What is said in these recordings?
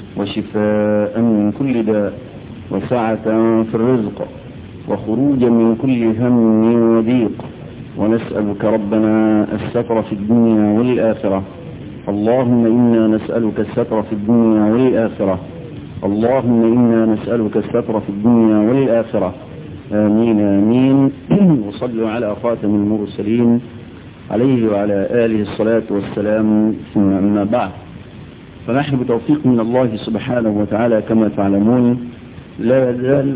وشفاء من كل داء وسعة في الرزق وخروجا من كل هم وضيق ونسألك ربنا الستر في الدنيا والآخرة اللهم إنا نسألك الستر في الدنيا والآخرة اللهم إنا نسألك الستر في الدنيا والآخرة آمين آمين وصلوا على خاتم المرسلين عليه وعلى آله الصلاة والسلام ثم أما بعد فنحن بتوفيق من الله سبحانه وتعالى كما تعلمون لا يزال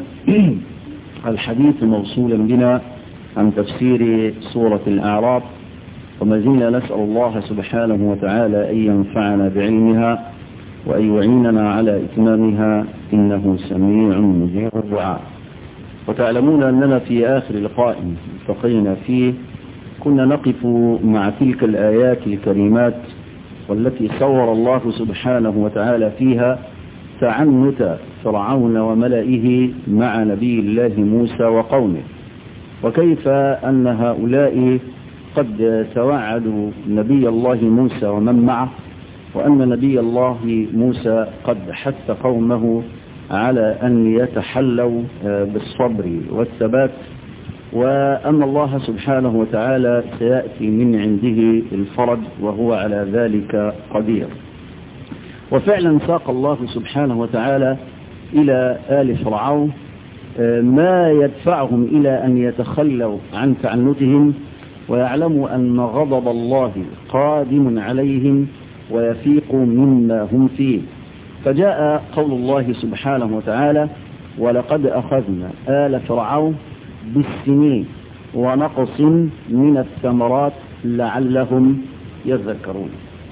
الحديث موصولا بنا عن تفسير سورة الأعراف وما زلنا نسأل الله سبحانه وتعالى أن ينفعنا بعلمها وأن يعيننا على إتمامها إنه سميع مجيب الدعاء وتعلمون أننا في آخر لقاء التقينا فيه كنا نقف مع تلك الآيات الكريمات والتي صور الله سبحانه وتعالى فيها تعنت فرعون وملئه مع نبي الله موسى وقومه وكيف أن هؤلاء قد توعدوا نبي الله موسى ومن معه وأن نبي الله موسى قد حث قومه على أن يتحلوا بالصبر والثبات وأن الله سبحانه وتعالى سيأتي من عنده الفرج وهو على ذلك قدير وفعلا ساق الله سبحانه وتعالى إلى آل فرعون ما يدفعهم إلى أن يتخلوا عن تعنتهم ويعلموا أن غضب الله قادم عليهم ويفيق مما هم فيه فجاء قول الله سبحانه وتعالى ولقد أخذنا آل فرعون بالسنين ونقص من الثمرات لعلهم يذكرون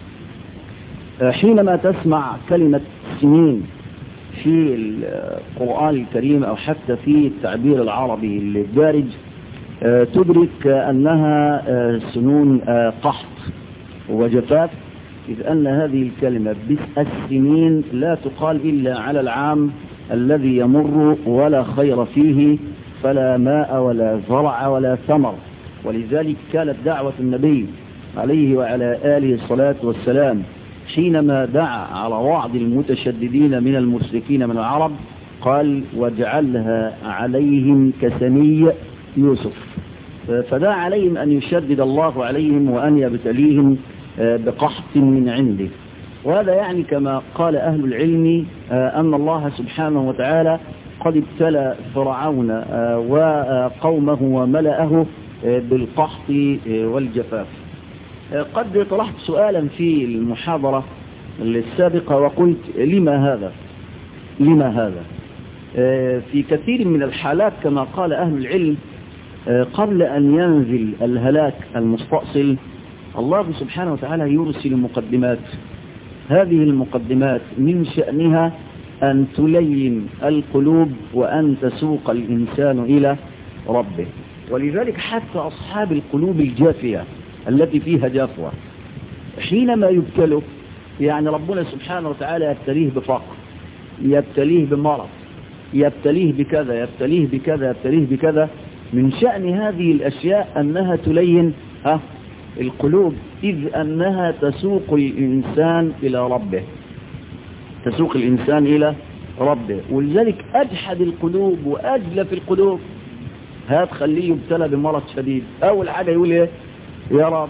حينما تسمع كلمة سنين في القرآن الكريم أو حتى في التعبير العربي الدارج تدرك أنها سنون قحط وجفاف إذ أن هذه الكلمة بالسنين لا تقال إلا على العام الذي يمر ولا خير فيه فلا ماء ولا زرع ولا ثمر ولذلك كانت دعوة النبي عليه وعلى آله الصلاة والسلام حينما دعا على وعد المتشددين من المشركين من العرب قال واجعلها عليهم كسني يوسف فدعا عليهم أن يشدد الله عليهم وأن يبتليهم بقحط من عنده وهذا يعني كما قال أهل العلم أن الله سبحانه وتعالى قد ابتلى فرعون وقومه وملأه بالقحط والجفاف قد طرحت سؤالا في المحاضرة السابقة وقلت لما هذا لما هذا في كثير من الحالات كما قال أهل العلم قبل أن ينزل الهلاك المستأصل الله سبحانه وتعالى يرسل مقدمات هذه المقدمات من شأنها أن تلين القلوب وأن تسوق الإنسان إلى ربه ولذلك حتى أصحاب القلوب الجافية التي فيها جافوة حينما يبتلوا يعني ربنا سبحانه وتعالى يبتليه بفقر يبتليه بمرض يبتليه بكذا يبتليه بكذا يبتليه بكذا من شأن هذه الأشياء أنها تلين ها القلوب إذ أنها تسوق الإنسان إلى ربه تسوق الإنسان إلى ربه ولذلك أجحد القلوب وأجلف القلوب هات خليه يبتلى بمرض شديد أول حاجة يقول إيه يا رب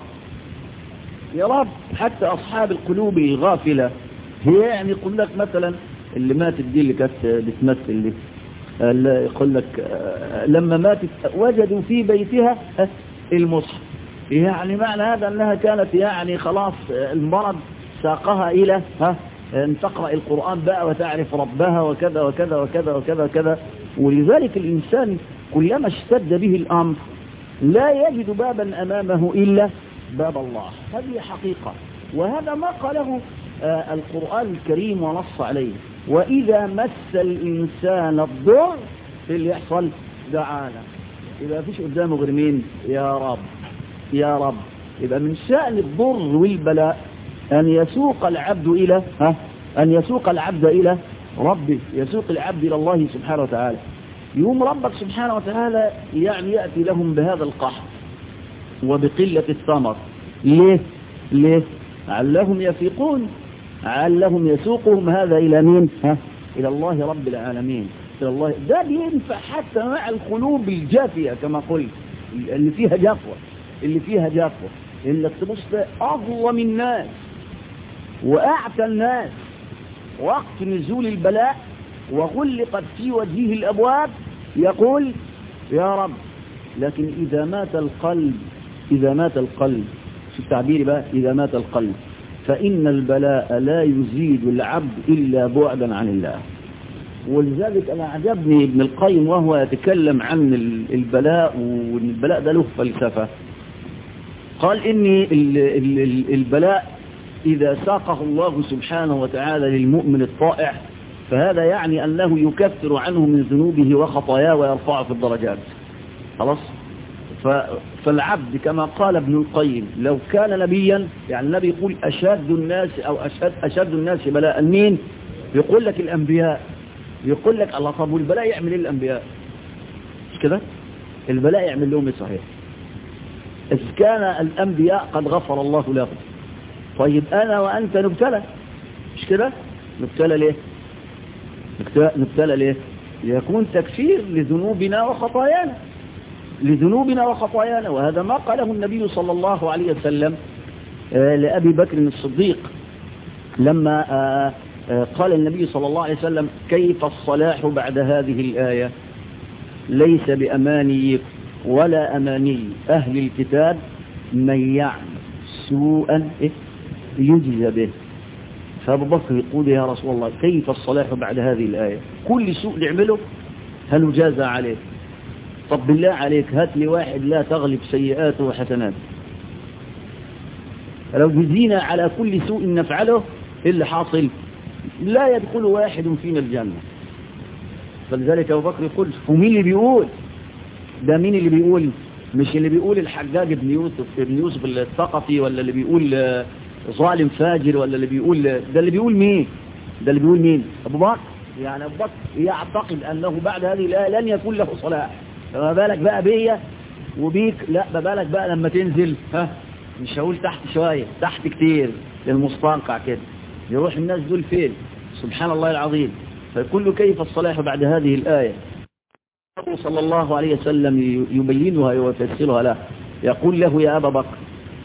يا رب حتى أصحاب القلوب الغافلة هي يعني يقول لك مثلا اللي ماتت دي اللي كانت بتمثل دي يقول لك لما ماتت وجدوا في بيتها المصحف يعني معنى هذا أنها كانت يعني خلاص المرض ساقها إلى ها أن تقرأ القرآن بقى وتعرف ربها وكذا وكذا وكذا وكذا وكذا ولذلك الإنسان كلما اشتد به الأمر لا يجد بابا أمامه إلا باب الله هذه حقيقة وهذا ما قاله القرآن الكريم ونص عليه وإذا مس الإنسان الضر في اللي يحصل دعانا يبقى فيش قدامه غير مين يا رب يا رب يبقى من شأن الضر والبلاء أن يسوق العبد إلى ها أن يسوق العبد إلى ربه يسوق العبد إلى الله سبحانه وتعالى يوم ربك سبحانه وتعالى يعني يأتي لهم بهذا القحط وبقلة الثمر ليه ليه علهم يفيقون علهم يسوقهم هذا إلى مين ها إلى الله رب العالمين إلى الله ده بينفع حتى مع القلوب الجافية كما قلت اللي فيها جفوة اللي فيها جفوة إنك تبص أظلم الناس وأعتى الناس وقت نزول البلاء وغلقت في وجهه الأبواب يقول يا رب لكن إذا مات القلب إذا مات القلب شو التعبير بقى إذا مات القلب فإن البلاء لا يزيد العبد إلا بعدا عن الله ولذلك أنا عجبني ابن القيم وهو يتكلم عن البلاء وأن البلاء ده له فلسفة قال إن البلاء إذا ساقه الله سبحانه وتعالى للمؤمن الطائع فهذا يعني أنه يكفر عنه من ذنوبه وخطاياه ويرفعه في الدرجات خلاص فالعبد كما قال ابن القيم لو كان نبيا يعني النبي يقول أشد الناس أو أشد, أشد الناس بلاء مين يقول لك الأنبياء يقول لك الله طب والبلاء يعمل ايه الأنبياء مش كده البلاء يعمل لهم ايه صحيح إذ كان الأنبياء قد غفر الله لهم طيب أنا وأنت نبتلى مش كده نبتلى ليه نبتلى ليه ليكون تكفير لذنوبنا وخطايانا لذنوبنا وخطايانا وهذا ما قاله النبي صلى الله عليه وسلم لأبي بكر الصديق لما قال النبي صلى الله عليه وسلم كيف الصلاح بعد هذه الآية ليس بأماني ولا أماني أهل الكتاب من يعمل سوءا يجزى به فأبو بكر يقول يا رسول الله كيف الصلاح بعد هذه الآية كل سوء نعمله هل نجازى عليه طب بالله عليك هات لي واحد لا تغلب سيئاته وحسناته لو جزينا على كل سوء نفعله إيه اللي حاصل لا يدخل واحد فينا الجنة فلذلك أبو بكر يقول ومين اللي بيقول ده مين اللي بيقول مش اللي بيقول الحجاج ابن يوسف ابن يوسف الثقفي ولا اللي بيقول ظالم فاجر ولا اللي بيقول ده اللي بيقول مين ده اللي بيقول مين ابو بكر يعني ابو بكر يعتقد انه بعد هذه الايه لن يكون له صلاح فما بالك بقى بيا وبيك لا ما بالك بقى لما تنزل ها مش هقول تحت شويه تحت كتير للمستنقع كده يروح الناس دول فين سبحان الله العظيم فيقول له كيف الصلاح بعد هذه الايه صلى الله عليه وسلم يبينها ويفسرها له يقول له يا ابا بكر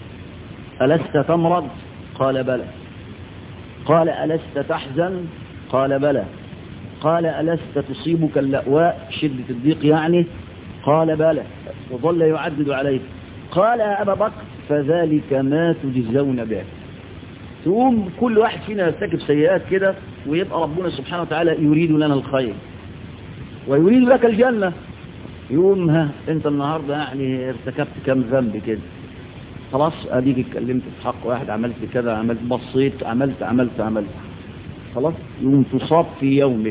ألست تمرض قال بلى قال ألست تحزن قال بلى قال ألست تصيبك اللأواء شدة الضيق يعني قال بلى وظل يعدد عليه قال يا أبا بكر فذلك ما تجزون به تقوم كل واحد فينا يرتكب سيئات كده ويبقى ربنا سبحانه وتعالى يريد لنا الخير ويريد لك الجنة يقوم ها انت النهاردة يعني ارتكبت كم ذنب كده خلاص اديك اتكلمت في حق واحد عملت كذا عملت بصيت عملت عملت عملت خلاص يوم تصاب في يومك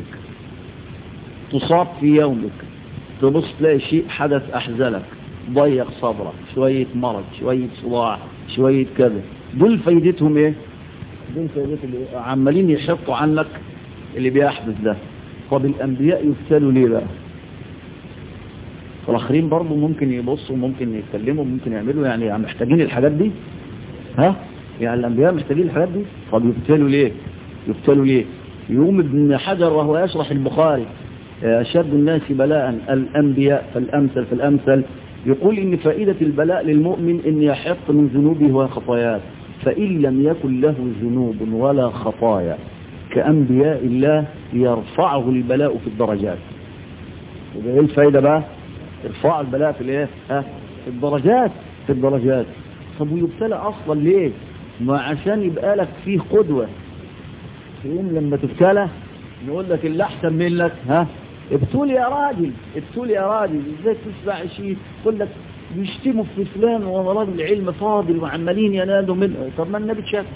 تصاب في يومك تبص تلاقي شيء حدث احزنك ضيق صدرك شوية مرض شوية صداع شوية كذا دول فايدتهم ايه دول فايدتهم ايه عمالين يحطوا عنك اللي بيحدث ده طب الانبياء يفتلوا ليه بقى والاخرين برضه ممكن يبصوا ممكن يتكلموا ممكن يعملوا يعني محتاجين الحاجات دي ها يعني الانبياء محتاجين الحاجات دي طب يبتلوا ليه يبتلوا ليه يقوم ابن حجر وهو يشرح البخاري اشد الناس بلاء الانبياء فالامثل فالامثل يقول ان فائدة البلاء للمؤمن ان يحط من ذنوبه وخطاياه فان لم يكن له ذنوب ولا خطايا كانبياء الله يرفعه البلاء في الدرجات وده ايه الفايدة بقى ارفع البلاء في الايه ها في الدرجات في الدرجات طب ويبتلى اصلا ليه ما عشان يبقى لك فيه قدوة يوم لما تبتلى نقول لك اللي احسن منك ها ابتول يا راجل ابتول يا راجل ازاي تسمع شيء يقول لك بيشتموا في فلان وهو راجل علم فاضل وعمالين ينادوا منه طب ما النبي شاف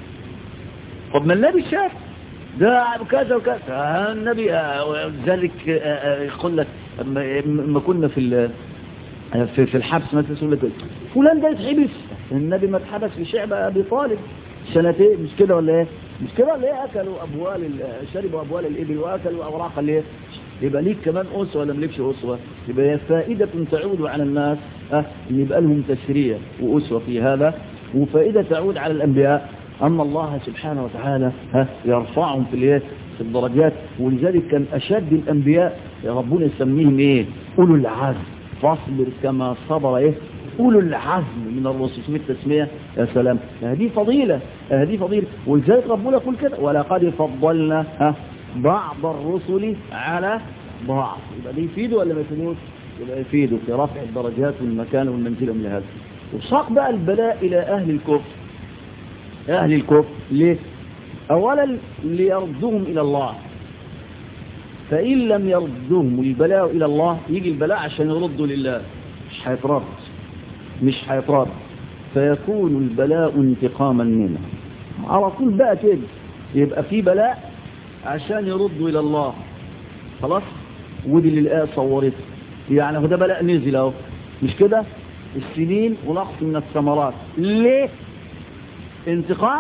طب ما النبي شاف ده كذا وكذا النبي ذلك يقول لك لما كنا في في في الحبس مثلا يقول لك فلان ده يتحبس النبي ما اتحبس في شعب ابي طالب سنتين مش كده ولا ايه مش كده ولا ايه اكلوا ابوال شربوا ابوال الابل واكلوا اوراق الايه يبقى ليك كمان اسوه ولا ملكش اسوه يبقى هي فائده تعود على الناس اه ان يبقى لهم تشريع واسوه في هذا وفائده تعود على الانبياء أن الله سبحانه وتعالى ها يرفعهم في الايه في الدرجات ولذلك كان أشد الأنبياء ربنا يسميهم إيه أولو العزم فاصبر كما صبر إيه أولو العزم من الرسل اسمه التسمية يا سلام هذه فضيلة هذه فضيلة ولذلك ربنا يقول كده ولقد فضلنا ها بعض الرسل على بعض يبقى ده يفيده ولا ما يفيدوش يبقى يفيده في رفع الدرجات والمكان والمنزلة من هذا وساق بقى البلاء إلى أهل الكفر أهل الكفر ليه أولا ليردهم إلى الله فإن لم يردهم البلاء إلى الله يجي البلاء عشان يردوا لله مش هيترد مش هيترد فيكون البلاء انتقاما منه على طول بقى كده يبقى في بلاء عشان يردوا إلى الله خلاص ودي اللي الآية صورته يعني هو ده بلاء نزل اهو مش كده السنين ونقص من الثمرات ليه انتقام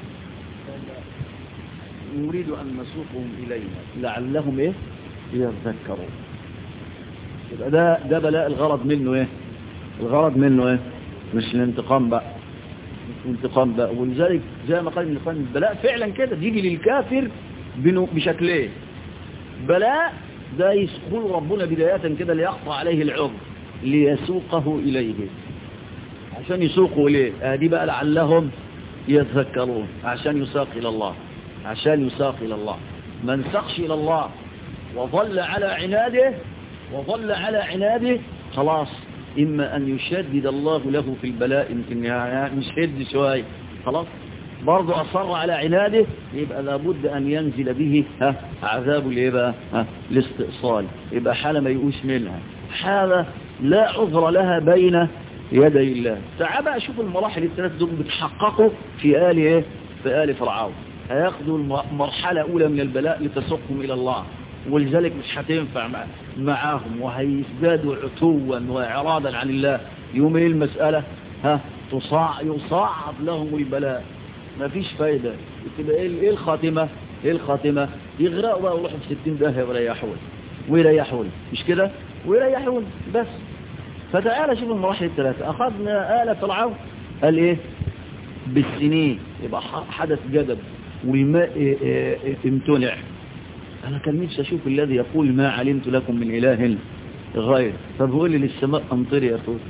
نريد أن نسوقهم إلينا لعلهم إيه يذكرون يبقى ده ده بلاء الغرض منه إيه الغرض منه إيه مش الانتقام بقى مش الانتقام بقى ولذلك زي ما قال ابن القيم البلاء فعلا كده بيجي للكافر بشكلين بلاء ده يسخل ربنا بداية كده ليقطع عليه العذر ليسوقه إليه عشان يسوقوا إليه هذه بقى لعلهم يتذكرون عشان يساق إلى الله عشان يساق إلى الله من سقش إلى الله وظل على عناده وظل على عناده خلاص إما أن يشدد الله له في البلاء يمكن يشد شوية خلاص برضه أصر على عناده يبقى لابد أن ينزل به ها عذاب الايه بقى ها الاستئصال يبقى حالة ما يقوش منها حالة لا عذر لها بين يدي الله تعال بقى شوف المراحل الثلاث دول بتحققوا في آل ايه في آل فرعون هياخدوا مرحلة أولى من البلاء لتسوقهم إلى الله ولذلك مش هتنفع مع معاهم وهيزدادوا عتوا وإعراضا عن الله يوم ايه المسألة ها تصاع يصعب لهم البلاء ما فيش فايدة تبقى ايه الخاتمة ايه الخاتمة يغرقوا بقى ويروحوا في 60 داهية ويريحون ويريحون مش كده ويريحون بس فتعالى شوف المراحل الثلاثة اخذنا آلة فرعون قال ايه بالسنين يبقى حدث جدب والماء امتنع انا كان نفسي اشوف الذي يقول ما علمت لكم من اله غير فبقول لي للسماء امطري يا اخوي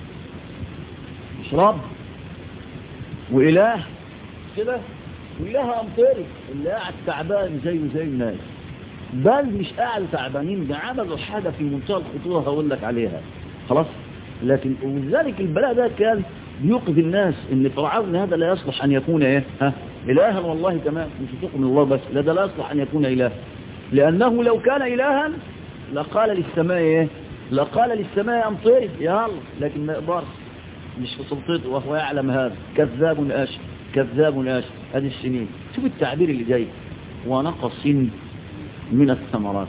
مش رب واله كده كلها امطري اللي قاعد تعبان زيه زي الناس بل مش قاعد تعبانين ده عملوا حاجة في منتهى الخطورة هقول لك عليها خلاص لكن ولذلك البلاء ده كان بيوقف الناس ان فرعون هذا لا يصلح ان يكون ايه ها الها والله كمان مش تقم الله بس لا ده لا يصلح ان يكون اله لانه لو كان الها لقال للسماء ايه لقال للسماء امطري يا الله لكن ما يقدرش مش في سلطته وهو يعلم هذا كذاب اشر كذاب آسف هذه السنين شوف التعبير اللي جاي ونقص من الثمرات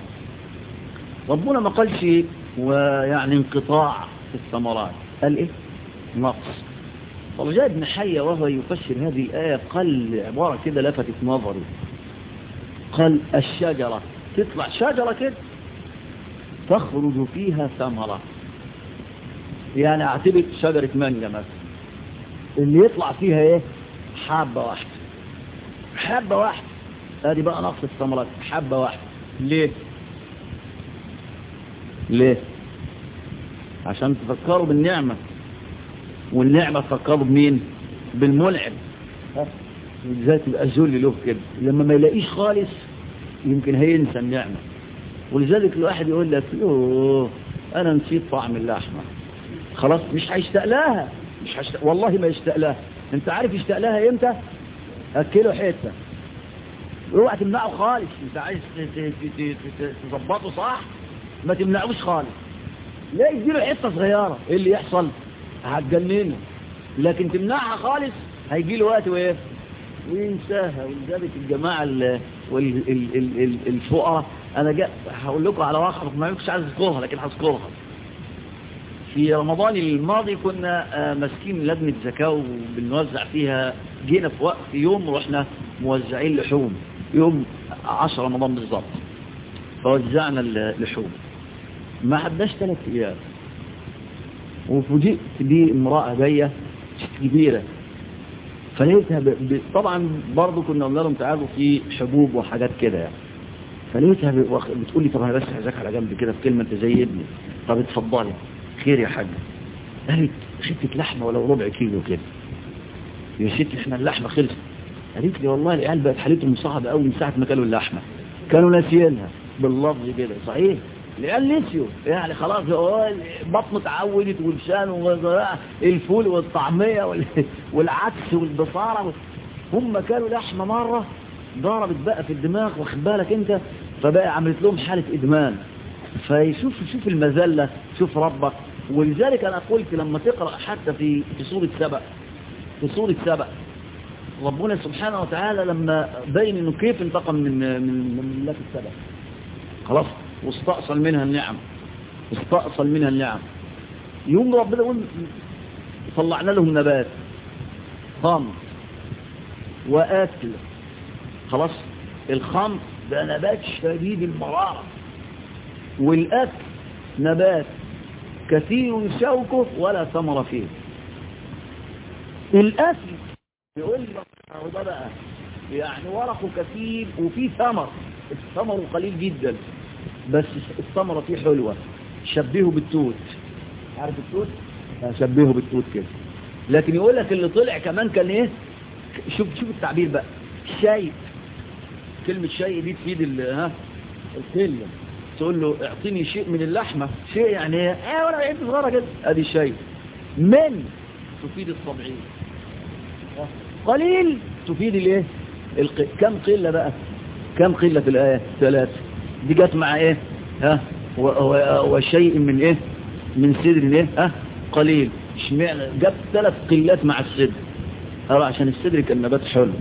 ربنا ما قالش ويعني انقطاع في الثمرات قال ايه نقص فرجاء ابن حية وهو يفسر هذه الآية قال عبارة كده لفتت نظري قال الشجرة تطلع شجرة كده تخرج فيها ثمرة يعني اعتبر شجرة مانجا مثلا اللي يطلع فيها ايه حبة واحدة حبة واحدة ادي بقى نقص الثمرات حبة واحدة ليه ليه عشان تفكروا بالنعمة والنعمة تفكروا بمين بالمنعم ازاي تبقى ذل له كده لما ما يلاقيش خالص يمكن هينسى النعمة ولذلك الواحد يقول لك يوه انا نسيت طعم اللحمة خلاص مش هيشتاق لها مش هيشتاق والله ما يشتاق لها انت عارف يشتاق لها امتى اكله حته اوعى تمنعه خالص انت عايز تظبطه صح ما تمنعوش خالص لا يديله حته صغيره ايه اللي يحصل هتجننه لكن تمنعها خالص هيجي له وقت وايه وينساها ولذلك الجماعه الفقراء انا جاء هقول لكم على واقع ما كنتش عايز اذكرها لكن هذكرها في رمضان الماضي كنا ماسكين لجنة زكاة وبنوزع فيها جينا في وقت في يوم رحنا موزعين لحوم يوم 10 رمضان بالظبط فوزعنا اللحوم ما عداش ثلاث ايام وفوجئت بامرأة جاية كبيرة فلقيتها ب... ب... طبعا برضه كنا قلنا لهم تعالوا في حبوب وحاجات كده يعني فلقيتها ب... وخ... بتقول لي طب انا بس عايزاك على جنب كده في كلمه انت زي ابني طب اتفضلي خير يا حاج قالت حته لحمه ولو ربع كيلو كده يا ست احنا اللحمه خلصت قالت لي والله العيال بقت حالتهم صعبه قوي من ساعه ما كانوا اللحمه كانوا ناسيينها باللفظ كده صحيح العيال نسيوا يعني خلاص هو بطنه اتعودت والشان والفول والطعميه والعدس والبصاره هم كانوا لحمه مره ضربت بقى في الدماغ واخد بالك انت فبقى عملت لهم حاله ادمان فيشوف شوف المذله شوف ربك ولذلك انا قلت لما تقرا حتى في في سوره سبأ في سوره سبأ ربنا سبحانه وتعالى لما بين انه كيف انتقم من من ملاك السبأ خلاص واستأصل منها النعم استأصل منها النعم يوم ربنا يقول طلعنا لهم نبات خمر وأكل خلاص الخمر ده نبات شديد المرارة والأكل نبات كثير شوكه ولا ثمر فيه الأكل يقول لك ده بقى يعني ورقه كثير وفيه ثمر الثمر قليل جدا بس الثمرة فيه حلوة شبهه بالتوت عارف التوت شبهه بالتوت كده لكن يقول لك اللي طلع كمان كان ايه شوف شوف التعبير بقى شيء كلمة شيء دي تفيد ال ها القلة تقول له اعطيني شيء من اللحمة شيء يعني ايه اه وانا بقيت صغيرة كده ادي شيء من تفيد الطبيعية قليل تفيد الايه الق... كم قلة بقى كم قلة في الآية ثلاثة دي جت مع ايه ها و... و... وشيء من ايه من صدر ايه ها قليل اشمعنى جاب ثلاث قلات مع الصدر اه عشان الصدر كان نبات حلو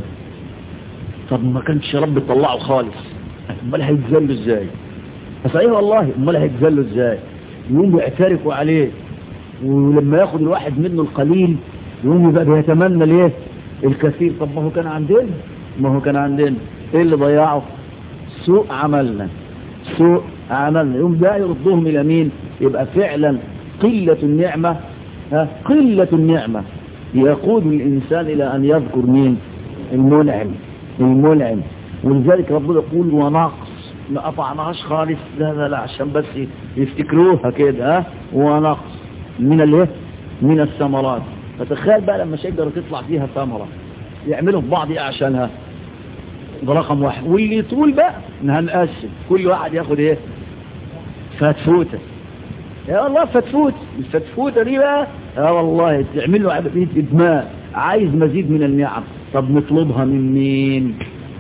طب ما كانش رب طلعه خالص امال هيتذلوا ازاي صحيح والله امال هيتذلوا ازاي يقوموا يعترفوا عليه ولما ياخد الواحد منه القليل يقوم يبقى بيتمنى ليه الكثير طب ما هو كان عندنا ما هو كان عندنا ايه اللي ضيعه سوء عملنا سوء عملنا يوم ده يردهم الى مين يبقى فعلا قلة النعمة ها قلة النعمة يقود الإنسان إلى أن يذكر مين المنعم المنعم ولذلك ربنا يقول ونقص ما قطعناهاش خالص لا لا لا عشان بس يفتكروها كده ها ونقص من الايه من الثمرات فتخيل بقى لما شجرة تطلع فيها ثمرة يعملوا في بعض ايه عشانها ده رقم واحد واللي يطول بقى هنقسم كل واحد ياخد ايه فتفوته يا الله فتفوت الفتفوته دي بقى اه والله تعمل له عمليه ادمان عايز مزيد من النعم طب نطلبها من مين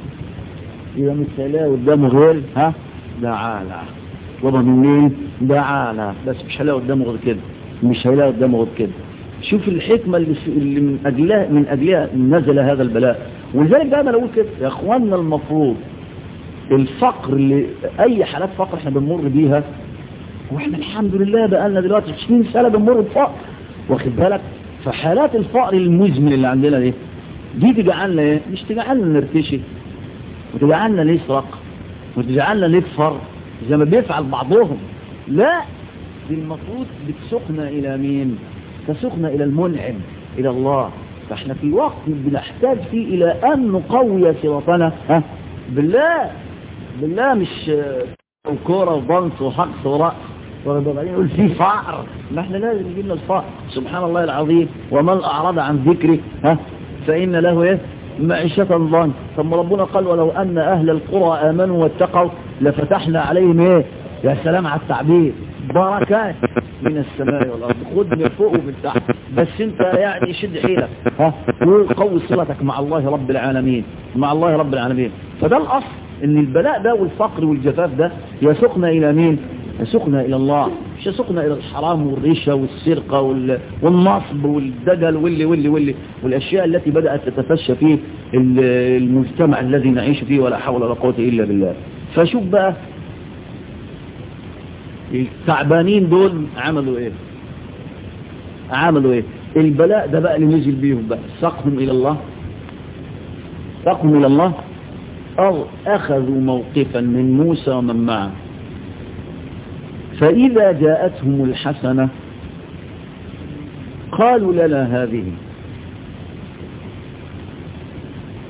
اذا مش هيلاقي قدامه غير ها تعالى نطلبها من مين تعالى بس مش هيلاقي قدامه غير كده مش هيلاقي قدامه غير كده شوف الحكمة اللي, اللي من أجلها من أجلها نزل هذا البلاء ولذلك دائما أقول كده يا أخواننا المفروض الفقر اللي أي حالات فقر احنا بنمر بيها واحنا الحمد لله بقى لنا دلوقتي 20 سنة بنمر بفقر واخد بالك فحالات الفقر المزمن اللي عندنا دي دي تجعلنا ايه مش تجعلنا نرتشي وتجعلنا نسرق وتجعلنا نكفر زي ما بيفعل بعضهم لا دي المفروض بتسوقنا الى مين تسوقنا الى المنعم الى الله فاحنا في وقت بنحتاج فيه الى ان نقوي صلتنا ها بالله بالله مش كوره وضنس وحقص ورقص وبعدين يقول في فقر ما احنا لازم يجي لنا الفقر سبحان الله العظيم ومن اعرض عن ذكري ها فان له ايه معيشة ضنك ثم ربنا قال ولو ان اهل القرى امنوا واتقوا لفتحنا عليهم ايه يا سلام على التعبير بركات من السماء والارض خد من فوق ومن تحت بس انت يعني شد حيلك ها وقوي صلتك مع الله رب العالمين مع الله رب العالمين فده الاصل ان البلاء ده والفقر والجفاف ده يسوقنا الى مين يسوقنا الى الله مش يسوقنا الى الحرام والرشا والسرقه والنصب والدجل واللي واللي واللي والاشياء التي بدات تتفشى في المجتمع الذي نعيش فيه ولا حول ولا قوه الا بالله فشوف بقى التعبانين دول عملوا ايه عملوا ايه البلاء ده بقى اللي نزل بيهم بقى ساقهم الى الله ساقهم الى الله او اخذوا موقفا من موسى ومن معه فاذا جاءتهم الحسنة قالوا لنا هذه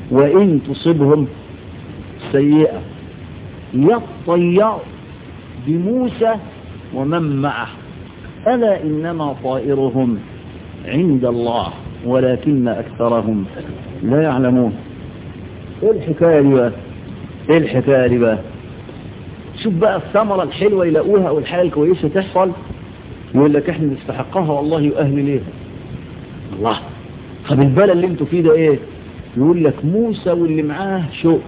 وإن تصبهم سيئة يطير بموسى ومن معه ألا إنما طائرهم عند الله ولكن أكثرهم لا يعلمون إيه الحكاية دي بقى إيه الحكاية دي بقى شوف بقى الثمرة الحلوة يلاقوها والحاجة الكويسة تحصل يقول لك احنا نستحقها والله يؤهل ليها الله طب البلد اللي انتوا فيه ده ايه يقول لك موسى واللي معاه شوق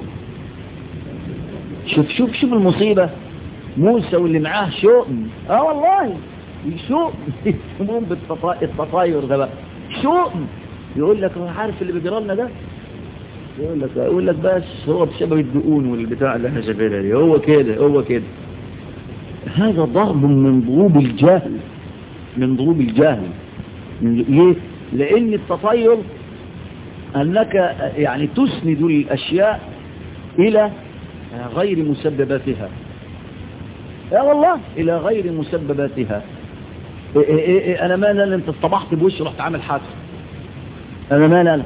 شوف شوف شوف المصيبة موسى واللي معاه شوق اه والله شوق يسمون بالتطاير ده بقى شوق يقول لك عارف اللي بيجرى لنا ده يقول لك يقول لك بس هو بسبب الدقون والبتاع اللي احنا شايفينها دي هو كده هو كده هذا ضرب من ضروب الجهل من ضروب الجهل من ليه لان التطير انك يعني تسند الاشياء الى غير مسبباتها يا والله الى غير مسبباتها إيه إيه إيه انا ما انا انت اصطبحت بوشي رحت عامل حادثه انا ما انا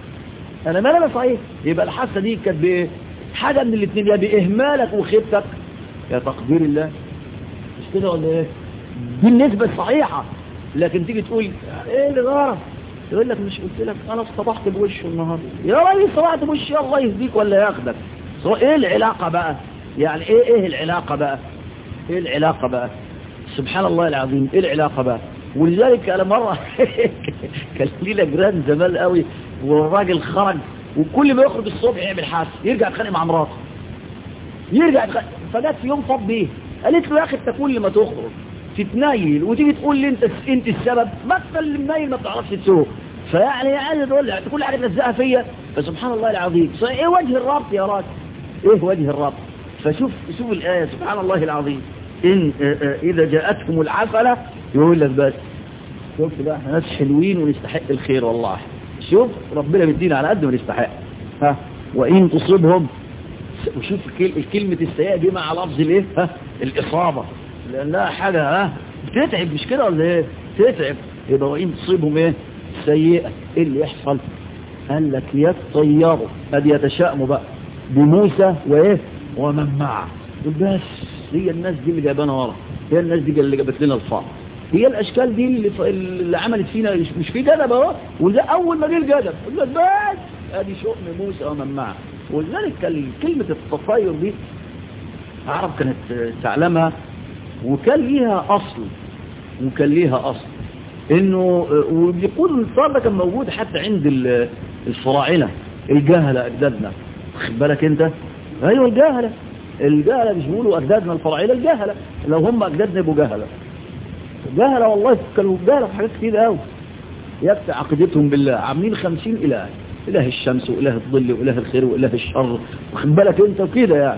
انا ما انا صحيح يبقى الحادثه دي كانت بايه حاجه من الاثنين يا باهمالك وخيبتك يا تقدير الله مش كده ولا ايه دي النسبه الصحيحه لكن تيجي تقول ايه اللي غلط يقول لك مش قلت لك انا اصطبحت بوشه النهارده يا راجل اصطبحت بوشي الله يهديك ولا ياخدك ايه العلاقه بقى يعني ايه ايه العلاقه بقى ايه العلاقه بقى سبحان الله العظيم ايه العلاقه بقى ولذلك انا مره كان لينا جيران زمان قوي والراجل خرج وكل ما يخرج الصبح يعمل حادث يرجع يتخانق مع مراته يرجع يتخانق فجت في يوم طب بيه قالت له يا اخي انت كل ما تخرج تتنيل وتيجي تقول لي انت انت السبب مثل اللي منيل ما بتعرفش تسوق فيعني عايز تقول لي كل حاجه تلزقها فيا فسبحان الله العظيم ايه وجه الربط يا راجل ايه وجه الربط فشوف شوف الايه سبحان الله العظيم ان اذا جاءتهم العفله يقول لك بس شوف بقى احنا ناس حلوين ونستحق الخير والله شوف ربنا بيدينا على قد ما نستحق ها وان تصيبهم وشوف كلمه السيئه دي مع لفظ الايه ها الاصابه لانها حاجه ها بتتعب مش كده ولا ايه تتعب يبقى وان تصيبهم ايه سيئه ايه اللي يحصل قال لك يتطيروا ادي يتشائموا بقى بموسى وايه ومن معه بس هي الناس دي اللي جايبانا ورا هي الناس دي اللي جابت لنا الفار هي الاشكال دي اللي, ف... اللي عملت فينا مش في جدب اهو وده اول ما جه الجدب قلت لك بس ادي شؤم موسى ومن معه ولذلك كلمه التطير دي العرب كانت تعلمها وكان ليها اصل وكان ليها اصل انه وبيقول الصار ده كان موجود حتى عند الفراعنه الجهله اجدادنا خد بالك انت ايوه الجهله الجهله مش بيقولوا اجدادنا الفراعنه الجهله لو هم اجدادنا يبقوا جهله جهله والله كانوا جهله في حاجات كتير قوي يكفي عقيدتهم بالله عاملين خمسين اله اله الشمس واله الظل واله الخير واله الشر واخد بالك انت وكده يعني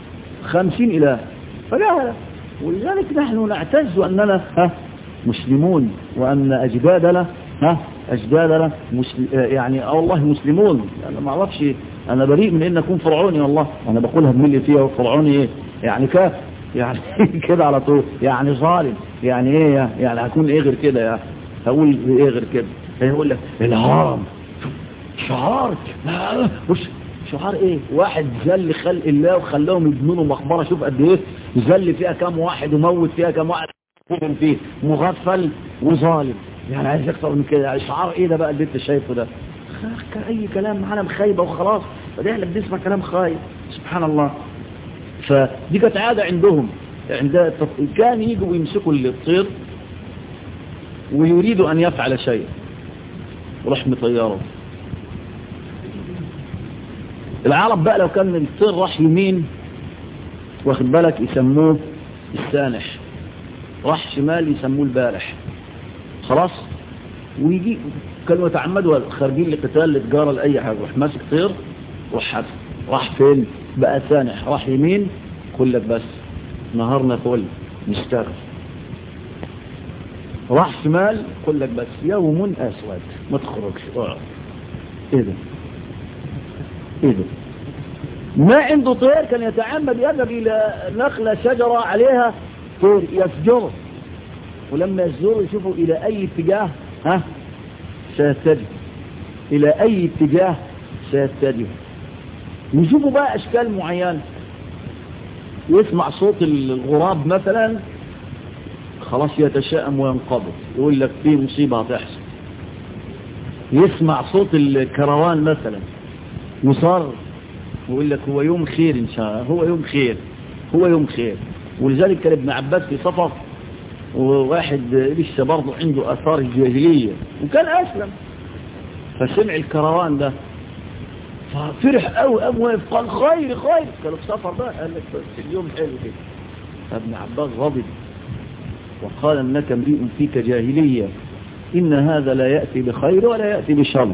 خمسين اله فجهله ولذلك نحن نعتز اننا ها مسلمون وان اجدادنا ها اجدادنا مسل... يعني والله مسلمون انا ما اعرفش انا بريء من ان اكون فرعوني والله انا بقولها بملي فيها وفرعوني ايه يعني كاف يعني كده على طول يعني ظالم يعني ايه يعني هكون ايه غير كده يعني هقول ايه غير كده يقول لك الهرم شعار وش شعار ايه واحد ذل خلق الله وخلاهم يبنوا له مقبره شوف قد ايه ذل فيها كام واحد وموت فيها كام واحد فيه مغفل وظالم يعني عايز اكتر من كده يعني شعار ايه ده بقى اللي انت شايفه ده اي كلام عالم خايبه وخلاص فده احنا بنسمع كلام خايب سبحان الله فدي كانت عاده عندهم عند كان يجوا يمسكوا الطير ويريدوا ان يفعل شيء وراح مطيره العرب بقى لو كان الطير راح يمين واخد بالك يسموه السانح راح شمال يسموه البارح خلاص ويجي كانوا يتعمدوا خارجين لقتال لتجارة لأي حاجة راح ماسك طير راح حدث راح فين بقى سانح راح يمين قل لك بس نهارنا فل نشتغل راح شمال قل لك بس يوم أسود ما تخرجش اقعد ايه ده ايه ده ما عنده طير كان يتعمد يذهب الى نخلة شجرة عليها طير يسجره ولما يسجره يشوفوا الى اي اتجاه ها سيتجه الى اي اتجاه سيتجه يشوفوا بقى اشكال معينة يسمع صوت الغراب مثلا خلاص يتشائم وينقبض يقول لك في مصيبة هتحصل يسمع صوت الكروان مثلا يصر ويقول لك هو يوم خير ان شاء الله هو يوم خير هو يوم خير ولذلك كان ابن عباس في سفر وواحد لسه برضه عنده اثار الجاهلية وكان اسلم فسمع الكروان ده ففرح قوي قام واقف قال خير خير كانوا في سفر بقى قال لك بس اليوم حلو كده فابن عباس غضب وقال انك امرئ فيك جاهلية ان هذا لا يأتي بخير ولا يأتي بشر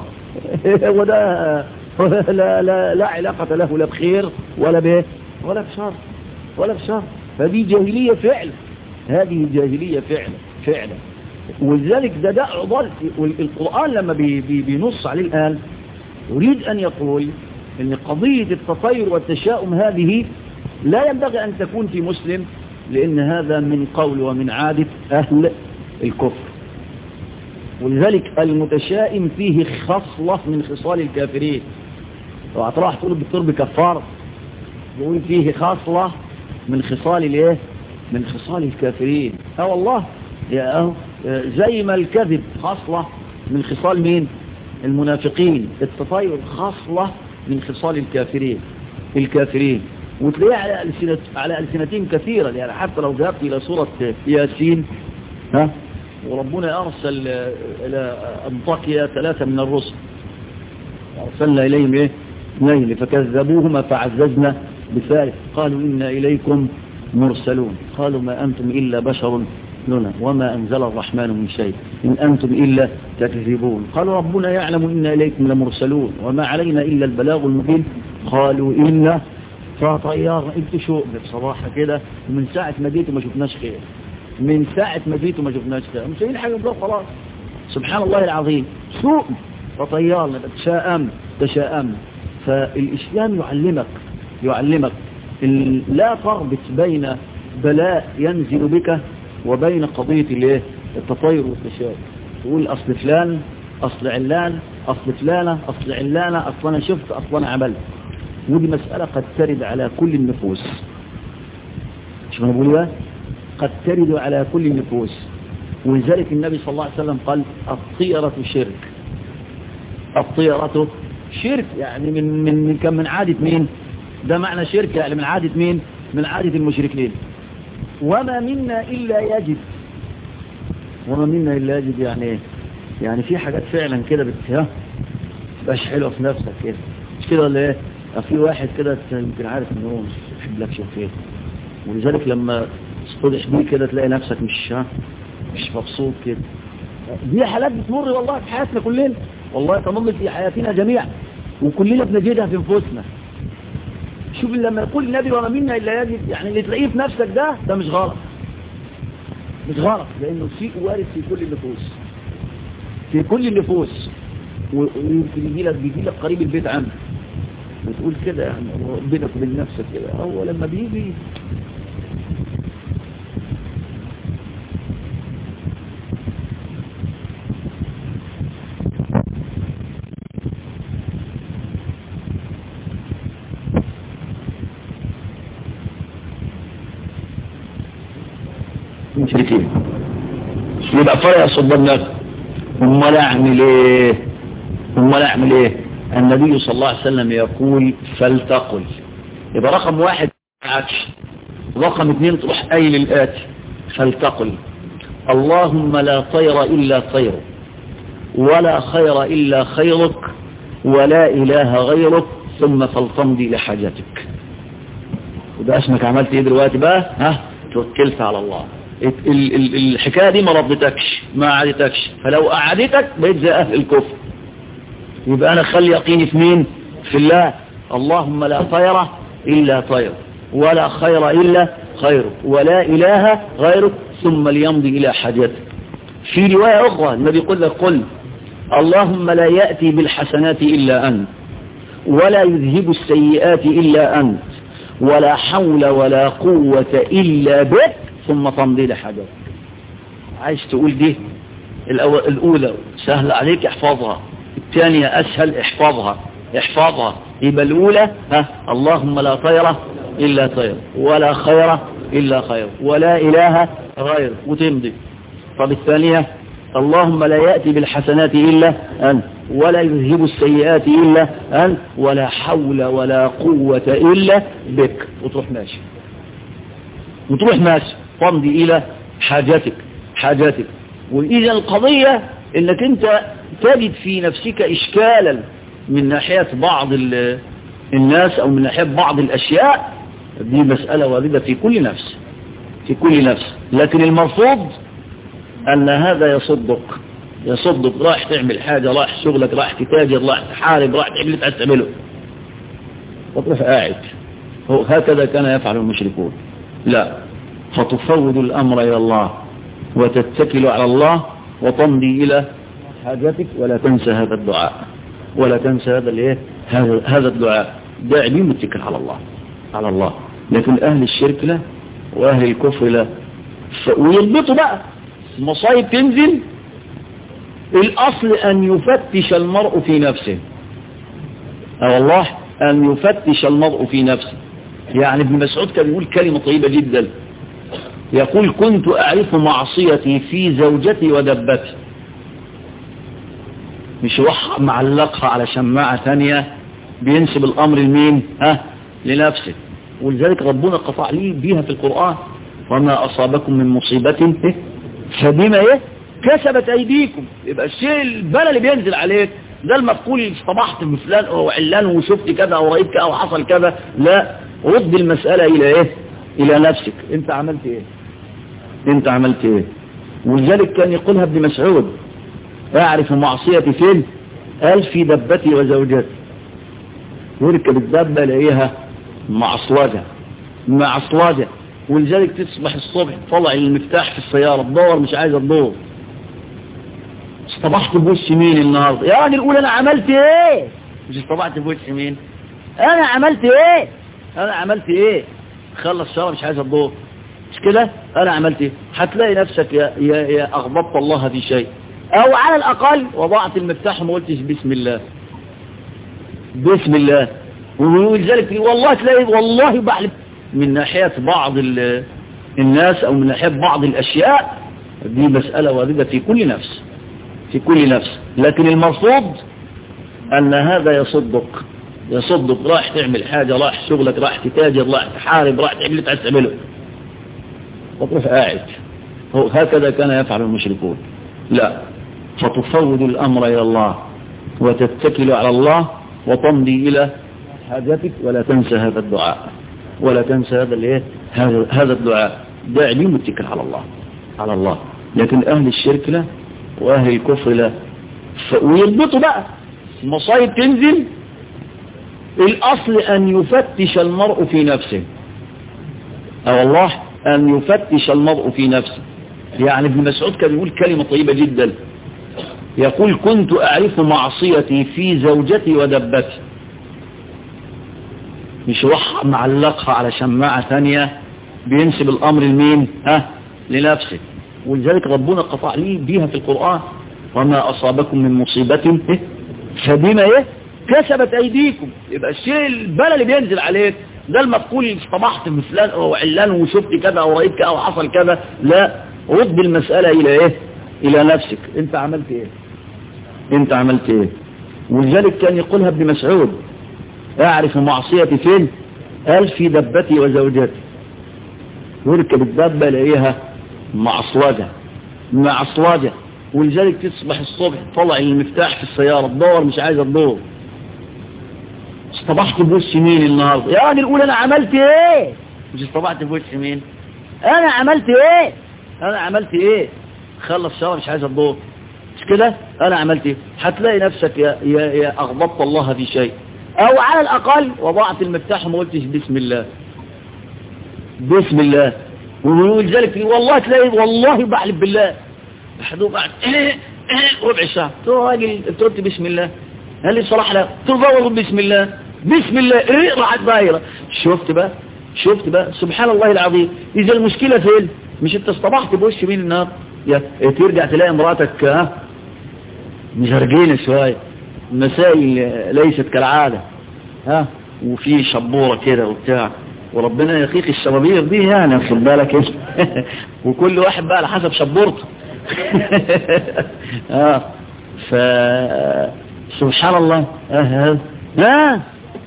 وده لا, لا, لا علاقة له لا بخير ولا به ولا بشر ولا بشر فدي جاهلية فعلا هذه جاهلية فعلا فعلا ولذلك ده ده عضال القرآن لما بي بي بينص عليه الآن يريد أن يقول أن قضية التطير والتشاؤم هذه لا ينبغي أن تكون في مسلم لأن هذا من قول ومن عادة أهل الكفر ولذلك المتشائم فيه خصلة من خصال الكافرين لو هتروح تقول الدكتور بكفار يقول فيه خصلة من خصال الايه من خصال الكافرين اه والله يا اه زي ما الكذب خصلة من خصال مين المنافقين التطير خصلة من خصال الكافرين الكافرين وتلاقيه على ألسنة على ألسنتهم كثيرا يعني حتى لو ذهبت إلى سورة ياسين ها وربنا أرسل إلى أنطاكيا ثلاثة من الرسل أرسلنا إليهم إيه اثنين فكذبوهما فعززنا بثالث قالوا إنا إليكم مرسلون قالوا ما أنتم إلا بشر لنا وما أنزل الرحمن من شيء إن أنتم إلا تكذبون قالوا ربنا يعلم إنا إليكم لمرسلون وما علينا إلا البلاغ المبين قالوا إنا فطيار انت شو بصراحة كده من ساعة ما جيتوا ما شفناش خير من ساعة ما جيتوا ما شفناش خير مش هين حاجة بلو خلاص سبحان الله العظيم سوء فطيارنا تشاءم تشاءم فالإسلام يعلمك يعلمك لا تربط بين بلاء ينزل بك وبين قضية الايه التطير والتشاؤم تقول أصل فلان أصل علان أصل فلانة أصل علانة أصل أنا شفت أصل أنا عملت ودي مسألة قد ترد على كل النفوس شو نقول بقى قد ترد على كل النفوس ولذلك النبي صلى الله عليه وسلم قال الطيرة شرك الطيرة شرك يعني من من من كم من عادة مين ده معنى شرك يعني من عادة مين من عادة المشركين وما منا إلا يجد وما منا إلا يجد يعني ايه يعني في حاجات فعلا كده بتها باش حلوة في نفسك كده مش كده ولا ايه في واحد كده يمكن عارف ان هو مش بيحب لك شيء خير ولذلك لما تصطدح بيه كده تلاقي نفسك مش مش مبسوط كده دي حالات بتمر والله في حياتنا كلنا والله تمر في حياتنا جميعا وكلنا بنجدها في انفسنا شوف لما يقول النبي وما منا الا يجد يعني اللي تلاقيه في نفسك ده ده مش غلط مش غلط لانه شيء وارد في كل النفوس في كل النفوس ويمكن يجي لك بيجي لك قريب البيت عنك وتقول كده يعني بينك وبين نفسك كده هو لما بيجي مشركين يبقى فرق صدرنا امال اعمل ايه امال اعمل ايه النبي صلى الله عليه وسلم يقول فلتقل يبقى رقم واحد عكش رقم اثنين تروح قايل الآتي فلتقل اللهم لا طير إلا طيرك ولا خير إلا خيرك ولا إله غيرك ثم فلتمضي لحاجتك وده اسمك عملت ايه دلوقتي بقى ها توكلت على الله ال ال الحكاية دي ما رضتكش ما عادتكش فلو قعدتك بقيت زي أهل الكفر يبقى أنا خلي يقيني في مين في الله اللهم لا طير إلا طير ولا خير إلا خيرك ولا إله غيرك ثم ليمضي إلى حاجتك في رواية أخرى النبي يقول لك قل اللهم لا يأتي بالحسنات إلا أنت ولا يذهب السيئات إلا أنت ولا حول ولا قوة إلا بك ثم تمضي لحاجتك عايز تقول دي الأولى سهل عليك احفظها الثانية أسهل احفظها احفظها يبقى الاولى ها اللهم لا طير الا طير ولا خير الا خير ولا اله غير وتمضي طب الثانية اللهم لا يأتي بالحسنات إلا أنت ولا يذهب السيئات إلا أنت ولا حول ولا قوة إلا بك وتروح ماشي وتروح ماشي تمضي إلى حاجاتك حاجاتك وإذا القضية إنك أنت تجد في نفسك إشكالا من ناحية بعض الناس أو من ناحية بعض الأشياء دي مسألة واردة في كل نفس في كل نفس لكن المرفوض أن هذا يصدق يصدق رايح تعمل حاجة رايح شغلك رايح تتاجر رايح تحارب رايح تعمل اللي عايز تعمله وتروح قاعد هكذا كان يفعل المشركون لا فتفوض الأمر إلى الله وتتكل على الله وتمضي إلى حاجتك ولا تنسى هذا الدعاء ولا تنسى هذا الايه هذا هذا الدعاء داعي متكل على الله على الله لكن أهل الشرك لا وأهل الكفر لا ويضبطوا بقى المصايب تنزل الأصل أن يفتش المرء في نفسه أه والله أن يفتش المرء في نفسه يعني ابن مسعود كان يقول كلمة طيبة جدا يقول كنت أعرف معصيتي في زوجتي ودبتي مش روح معلقها على شماعة ثانية بينسب الأمر لمين ها لنفسه ولذلك ربنا قطع لي بيها في القرآن وما أصابكم من مصيبة فبما ايه كسبت ايديكم يبقى الشيء البلا اللي بينزل عليك ده المفقول صبحت بفلان او علان وشفت كذا او رأيت كذا او حصل كذا لا رد المسألة الى ايه الى نفسك انت عملت ايه انت عملت ايه ولذلك كان يقولها ابن مسعود اعرف معصيتي فين قال في دبتي وزوجتي يركب الدبة الاقيها معصلجة معصلجة ولذلك تصبح الصبح طلع المفتاح في السيارة تدور مش عايز تدور اصطبحت بوش مين النهاردة يعني الأولى أنا عملت ايه مش اصطبحت بوش مين أنا عملت ايه أنا عملت ايه خلص الشارع مش عايز تدور مش كده أنا عملت ايه هتلاقي نفسك يا, يا, يا أغضبت الله في شيء أو على الأقل وضعت المفتاح وما قلتش بسم الله بسم الله ولذلك والله تلاقي والله بحلف من ناحية بعض الناس أو من ناحية بعض الأشياء دي مسألة واردة في كل نفس في كل نفس لكن المرفوض أن هذا يصدق يصدق رايح تعمل حاجة رايح شغلك رايح تتاجر رايح تحارب رايح تعمل اللي تعمله وتروح قاعد هكذا كان يفعل المشركون لا فتفوض الأمر إلى الله وتتكل على الله وتمضي إلى حاجتك ولا تنسى هذا الدعاء ولا تنسى هذا الايه هذا هذا الدعاء داعي لي متكل على الله على الله لكن اهل الشرك لا واهل الكفر لا ويربطوا بقى المصايب تنزل الاصل ان يفتش المرء في نفسه اه والله ان يفتش المرء في نفسه يعني ابن مسعود كان يقول كلمة طيبة جدا يقول كنت اعرف معصيتي في زوجتي ودبتي مش روح معلقها على شماعة ثانية بينسب الأمر لمين ها لنفسه ولذلك ربنا قطع لي بيها في القرآن وما أصابكم من مصيبة فبما ايه كسبت أيديكم يبقى الشيء البلا اللي بينزل عليك ده المفقول صبحت بفلان أو علان وشفت كذا أو رأيت كذا أو حصل كذا لا رد المسألة إلى إيه إلى نفسك أنت عملت إيه أنت عملت إيه ولذلك كان يقولها ابن مسعود اعرف معصيتي فين قال في دبتي وزوجتي يركب الدبة الاقيها معصلجة معصلجة ولذلك تصبح الصبح طلع المفتاح في السيارة تدور مش عايز تدور اصطبحت بوش مين النهاردة يعني الأولى أنا عملت ايه مش اصطبحت بوش مين أنا عملت ايه أنا عملت ايه خلص الشارع مش عايز تدور مش كده أنا عملت ايه هتلاقي نفسك يا, يا, يا أغضبت الله في شيء او على الاقل وضعت المفتاح وما قلتش بسم الله بسم الله ولذلك والله تلاقي والله بحلف بالله بحدوه بعد ايه ايه ربع ساعة تقول راجل قلت بسم الله قال لي صلاح لا تضوض بسم الله بسم الله ايه راحت دايرة شفت بقى شفت بقى سبحان الله العظيم اذا المشكلة فين مش انت اصطبحت بوش مين النهار يا ترجع تلاقي مراتك ها مزرجين شوية مسائل ليست كالعادة ها وفي شبورة كده وبتاع وربنا يخيق الشبابير دي يعني خد بالك ايش وكل واحد بقى على حسب شبورته اه ف سبحان الله اه ها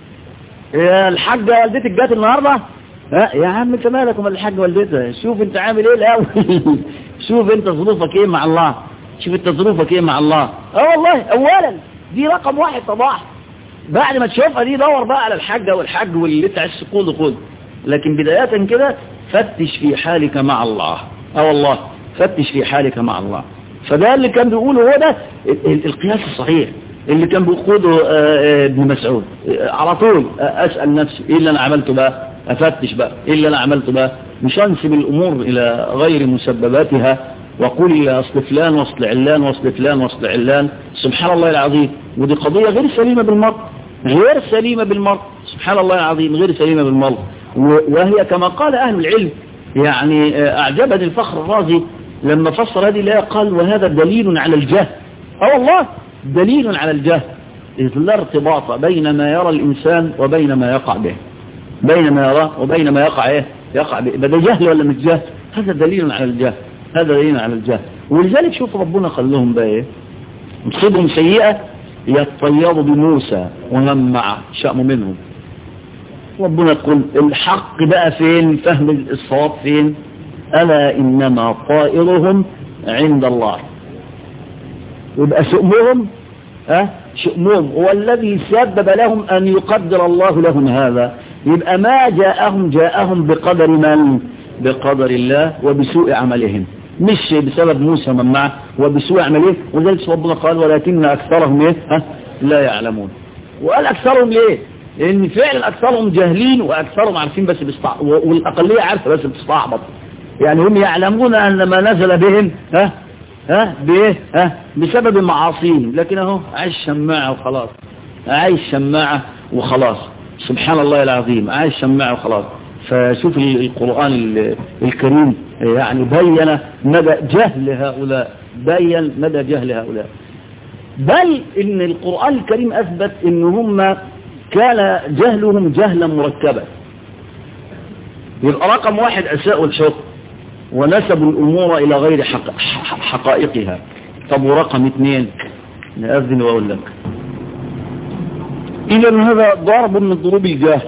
يا الحاجة والدتك جات النهاردة ها يا عم انت مالك ومال الحاجة والدتها شوف انت عامل ايه الاول شوف انت ظروفك ايه مع الله شوف انت ظروفك ايه مع الله اه والله اولا دي رقم واحد طبعا بعد ما تشوفها دي دور بقى على الحاجة والحاج واللي انت عايز تقوله خد لكن بداية كده فتش في حالك مع الله اه والله فتش في حالك مع الله فده اللي كان بيقوله هو ده القياس الصحيح اللي كان بيقوده ابن مسعود على طول اسأل نفسي ايه اللي انا عملته بقى افتش بقى ايه اللي انا عملته بقى مش انسب الامور الى غير مسبباتها وقل اصل فلان واصل علان واصل فلان واصل علان سبحان الله العظيم ودي قضية غير سليمة بالمرء غير سليمة بالمرء سبحان الله العظيم غير سليمة بالمرء وهي كما قال أهل العلم يعني أعجبني الفخر الرازي لما فسر هذه الآية قال وهذا دليل على الجهل اه والله دليل على الجهل إذ لا ارتباط بين ما يرى الإنسان وبين ما يقع به بين ما يرى وبين ما يقع إيه يقع به ده جهل ولا مش جهل هذا دليل على الجهل هذا دليل على الجهل ولذلك شوف ربنا قال لهم بقى ايه مصيبهم سيئة يتطيروا بموسى ومن معه شأموا منهم ربنا تقول الحق بقى فين فهم الصواب فين ألا إنما طائرهم عند الله يبقى شؤمهم أه؟ شؤمهم هو الذي سبب لهم أن يقدر الله لهم هذا يبقى ما جاءهم جاءهم بقدر من بقدر الله وبسوء عملهم مش بسبب موسى من معه وبسوء عمله وذلك ربنا قال ولكن أكثرهم إيه؟ ها؟ لا يعلمون وقال أكثرهم ليه لأن فعلا أكثرهم جاهلين وأكثرهم عارفين بس بيستعبط والأقلية عارفة بس بتستعبط يعني هم يعلمون أن ما نزل بهم ها ها بايه ها بسبب معاصيهم لكن اهو عايش شماعة وخلاص عايش شماعة وخلاص سبحان الله العظيم عايش شماعة وخلاص فشوف القرآن الكريم يعني بين مدى جهل هؤلاء بين مدى جهل هؤلاء بل ان القرآن الكريم اثبت ان هم كان جهلهم جهلا مركبا يبقى رقم واحد اساءوا الحكم ونسبوا الامور الى غير حق حقائقها طب ورقم اثنين نأذن واقول لك اذا هذا ضرب من ضروب الجهل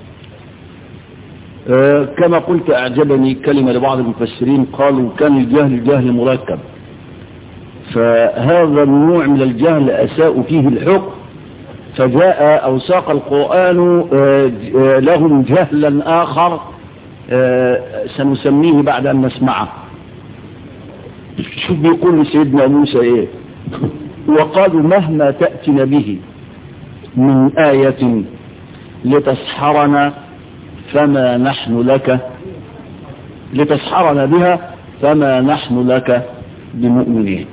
آه كما قلت أعجبني كلمة لبعض المفسرين قالوا كان الجهل جهل مركب فهذا النوع من الجهل أساء فيه الحكم فجاء أو ساق القرآن آه آه لهم جهلا آخر سنسميه بعد أن نسمعه شوف بيقول لسيدنا موسى إيه وقالوا مهما تأتنا به من آية لتسحرنا فما نحن لك لتسحرنا بها فما نحن لك بمؤمنين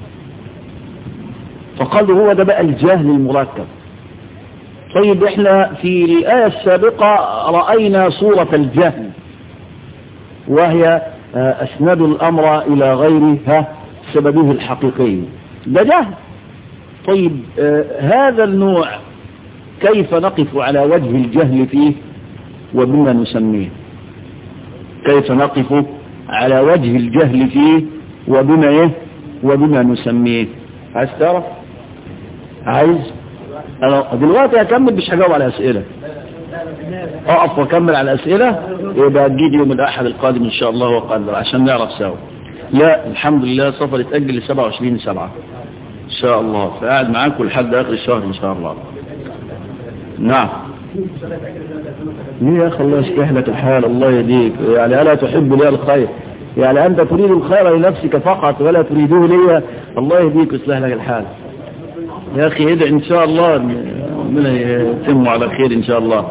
فقالوا هو ده بقى الجهل المركب طيب احنا في الآية السابقة رأينا صورة الجهل وهي أسند الأمر إلى غيرها سببه الحقيقي ده جهل طيب آه هذا النوع كيف نقف على وجه الجهل فيه وبما نسميه كيف نقف على وجه الجهل فيه وبما ايه وبما نسميه عايز تعرف عايز انا دلوقتي هكمل مش هجاوب على اسئله اقف واكمل على اسئله يبقى تجيلي يوم الاحد القادم ان شاء الله وقدر عشان نعرف سوا لا الحمد لله سفر اتاجل ل 27 7 ان شاء الله فقاعد معاكم لحد اخر الشهر ان شاء الله نعم ليه يا اخي الله يصلح لك الحال الله يهديك يعني الا تحب لي الخير يعني انت تريد الخير لنفسك فقط ولا تريده لي الله يهديك ويصلح لك الحال يا اخي ادعي ان شاء الله ربنا يتم على خير ان شاء الله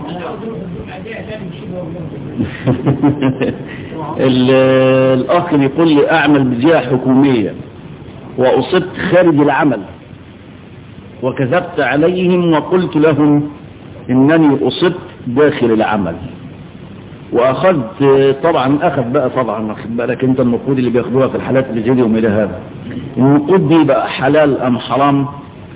الاخ بيقول لي اعمل بجهه حكوميه واصبت خارج العمل وكذبت عليهم وقلت لهم انني اصبت داخل العمل واخذت طبعا اخذ بقى طبعا واخد بالك انت النقود اللي بياخدوها في الحالات اللي زي يوم الى هذا النقود دي بقى حلال ام حرام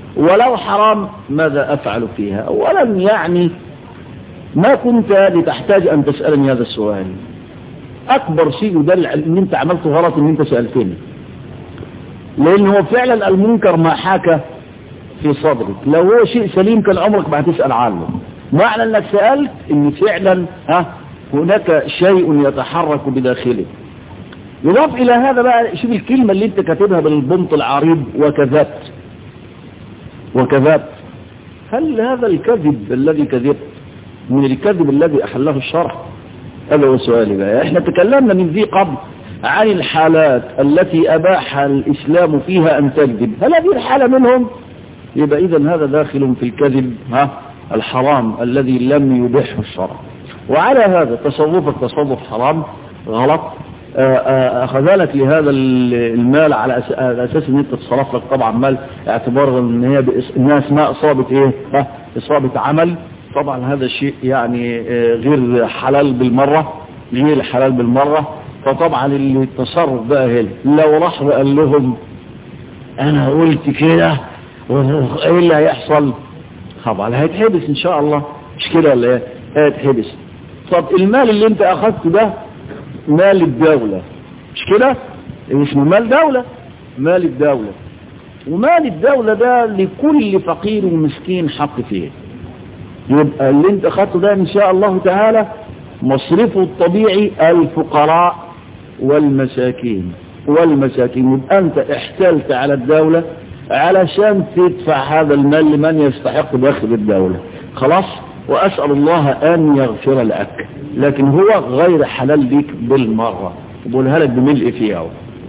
ولو حرام ماذا أفعل فيها ولم يعني ما كنت لتحتاج أن تسألني هذا السؤال أكبر شيء يدل على أن أنت عملته غلط أن أنت سألتني لأن هو فعلا المنكر ما حاك في صدرك لو هو شيء سليم كان عمرك ما هتسأل عنه معنى أنك سألت أن فعلا ها هناك شيء يتحرك بداخلك يضاف إلى هذا بقى شوف الكلمة اللي أنت كاتبها بالبنط العريض وكذبت وكذبت هل هذا الكذب الذي كذبت من الكذب الذي أحله الشرع هذا هو سؤالي بقى احنا تكلمنا من ذي قبل عن الحالات التي أباح الإسلام فيها أن تكذب هل هذه الحالة منهم يبقى إذا هذا داخل في الكذب ها الحرام الذي لم يبحه الشرع وعلى هذا تصرفك تصرف حرام غلط أخذلك لهذا المال على أساس ان انت تصرف لك طبعا مال اعتبار ان هي انها اسمها اصابة ايه ها اصابة عمل طبعا هذا الشيء يعني غير حلال بالمرة غير حلال بالمرة فطبعا اللي التصرف بقى هنا لو راح قال لهم انا قلت كده وايه اللي هيحصل طبعا هيتحبس ان شاء الله مش كده ولا ايه هيتحبس طب المال اللي انت اخذته ده مال الدولة مش كده اسمه مال دولة مال الدولة ومال الدولة ده لكل فقير ومسكين حق فيه يبقى اللي انت اخذته ده ان شاء الله تعالى مصرفه الطبيعي الفقراء والمساكين والمساكين يبقى انت احتلت على الدولة علشان تدفع هذا المال لمن يستحق داخل الدولة خلاص واسأل الله ان يغفر لك لكن هو غير حلال ليك بالمرة بقولها لك بملء فيها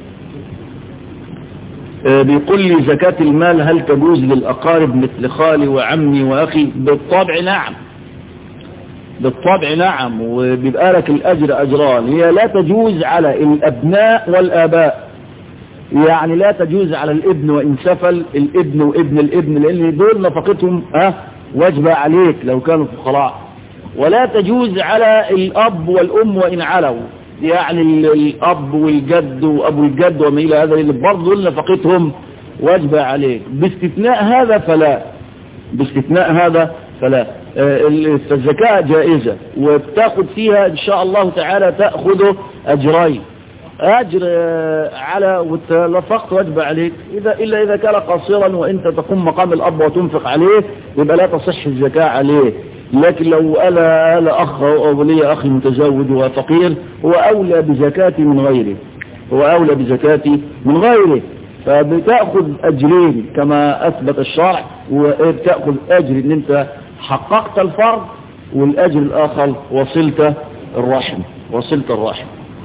آه بيقول لي زكاة المال هل تجوز للأقارب مثل خالي وعمي وأخي بالطبع نعم بالطبع نعم وبيبقى لك الأجر أجران هي لا تجوز على الأبناء والآباء يعني لا تجوز على الابن وإن سفل الابن وابن الابن لأن دول نفقتهم أه واجبة عليك لو كانوا فقراء ولا تجوز على الأب والأم وإن علوا يعني الأب والجد وأبو الجد وما إلى هذا اللي برضه نفقتهم واجبة عليك باستثناء هذا فلا باستثناء هذا فلا فالزكاة جائزة وبتاخد فيها إن شاء الله تعالى تأخذ أجرين أجر على والفقط واجب عليك إذا إلا إذا كان قصيرا وإنت تقوم مقام الأب وتنفق عليه يبقى لا تصح الزكاة عليه لكن لو أنا, أنا أخ أو لي أخي متزوج وفقير هو أولى بزكاتي من غيره هو أولى بزكاتي من غيره فبتأخذ أجرين كما أثبت الشرع وبتأخذ أجر إن أنت حققت الفرض والأجر الآخر وصلت الرحم وصلت الرحم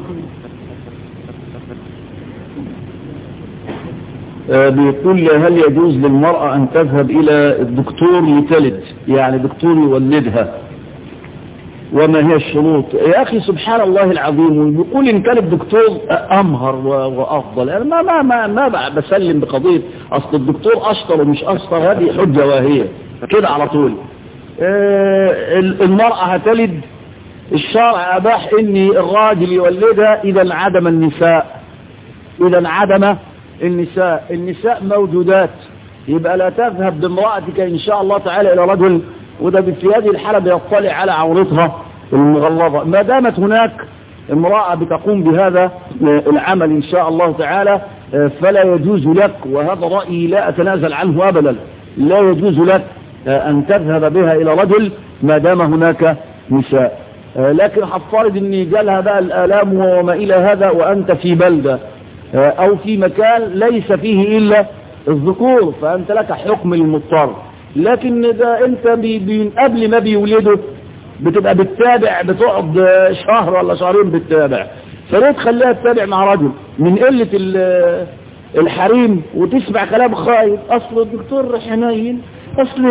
بيقول لي هل يجوز للمرأة أن تذهب إلى الدكتور لتلد يعني دكتور يولدها وما هي الشروط يا أخي سبحان الله العظيم بيقول إن كان الدكتور أمهر وأفضل أنا ما ما ما ما بسلم بقضية أصل الدكتور أشطر ومش أشطر هذه حجة واهية كده على طول المرأة هتلد الشرع أباح إني الراجل يولدها إذا انعدم النساء إذا انعدم النساء النساء موجودات يبقى لا تذهب بامرأتك إن شاء الله تعالى إلى رجل وده في هذه الحالة بيطلع على عورتها المغلظة ما دامت هناك امرأة بتقوم بهذا العمل إن شاء الله تعالى فلا يجوز لك وهذا رأيي لا أتنازل عنه أبدا لا يجوز لك أن تذهب بها إلى رجل ما دام هناك نساء لكن حفرض أني جالها بقى الآلام وما إلى هذا وأنت في بلدة أو في مكان ليس فيه إلا الذكور فأنت لك حكم المضطر لكن إذا أنت من قبل ما بيولده بتبقى بتتابع بتقعد شهر ولا شهرين بتتابع فليه تخليها تتابع مع رجل من قلة الحريم وتسمع كلام خايب أصل الدكتور حنين أصل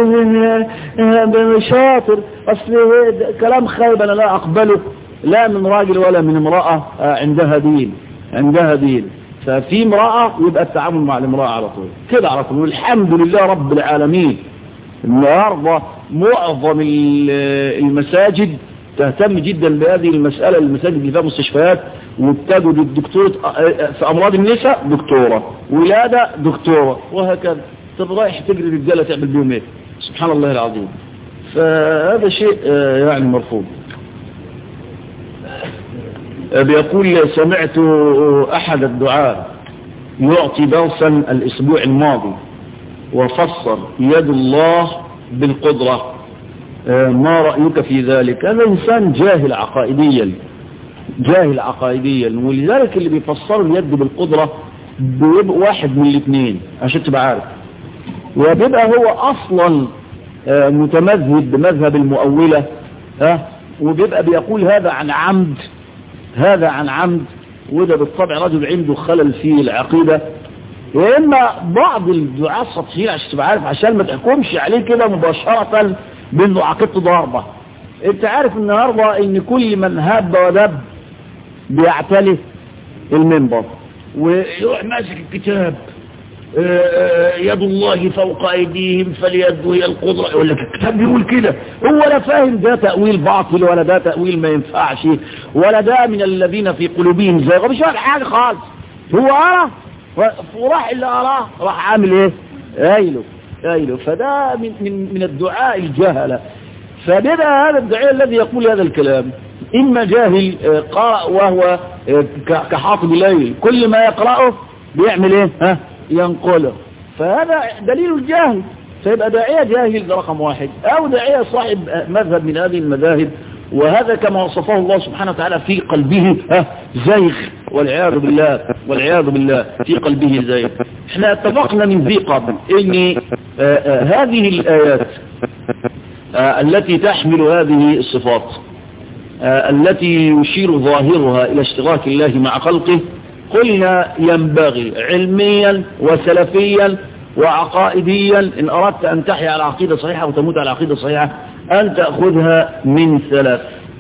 شاطر أصل كلام خايب أنا لا أقبله لا من راجل ولا من امرأة عندها دين عندها دين ففي امرأة يبقى التعامل مع الامرأة على طول كده على طول والحمد لله رب العالمين النهاردة معظم المساجد تهتم جدا بهذه المسألة المساجد اللي فيها مستشفيات وبتجد الدكتور في أمراض النساء دكتورة ولادة دكتورة وهكذا طب رايح تجري رجالة تعمل بيهم ايه سبحان الله العظيم فهذا شيء يعني مرفوض بيقول سمعت أحد الدعاء يعطي درسا الأسبوع الماضي وفسر يد الله بالقدرة ما رأيك في ذلك هذا إنسان جاهل عقائديا جاهل عقائديا ولذلك اللي بيفسر اليد بالقدرة بيبقى واحد من الاثنين عشان تبقى عارف وبيبقى هو أصلا متمذهب بمذهب المؤولة ها وبيبقى بيقول هذا عن عمد هذا عن عمد وده بالطبع رجل عنده خلل في العقيدة وإما بعض الدعاة السطحيين عشان تبقى عارف عشان ما تحكمش عليه كده مباشرة بأنه عقيدته ضاربة انت عارف النهاردة ان كل من هب ودب بيعتلي المنبر ويروح ماسك الكتاب يد الله فوق ايديهم فاليد هي القدرة يقول لك الكتاب بيقول كده هو لا فاهم ده تأويل باطل ولا ده تأويل ما ينفعش ولا ده من الذين في قلوبهم زي مش فاهم حاجة خالص هو أرى وراح اللي أراه راح عامل ايه قايله قايله فده من, من, من الدعاء الجهلة فبدأ هذا الدعاء الذي يقول هذا الكلام إما جاهل قرأ وهو كحافظ الليل كل ما يقرأه بيعمل ايه ها ينقله فهذا دليل الجهل فيبقى داعية جاهل ده رقم واحد او داعية صاحب مذهب من هذه المذاهب وهذا كما وصفه الله سبحانه وتعالى في قلبه ها زيغ والعياذ بالله والعياذ بالله في قلبه زيغ احنا اتفقنا من ذي قبل ان هذه الايات التي تحمل هذه الصفات التي يشير ظاهرها الى اشتراك الله مع خلقه قلنا ينبغي علميا وسلفيا وعقائديا إن أردت أن تحيا على عقيدة صحيحة وتموت على عقيدة صحيحة أن تأخذها من ثلاث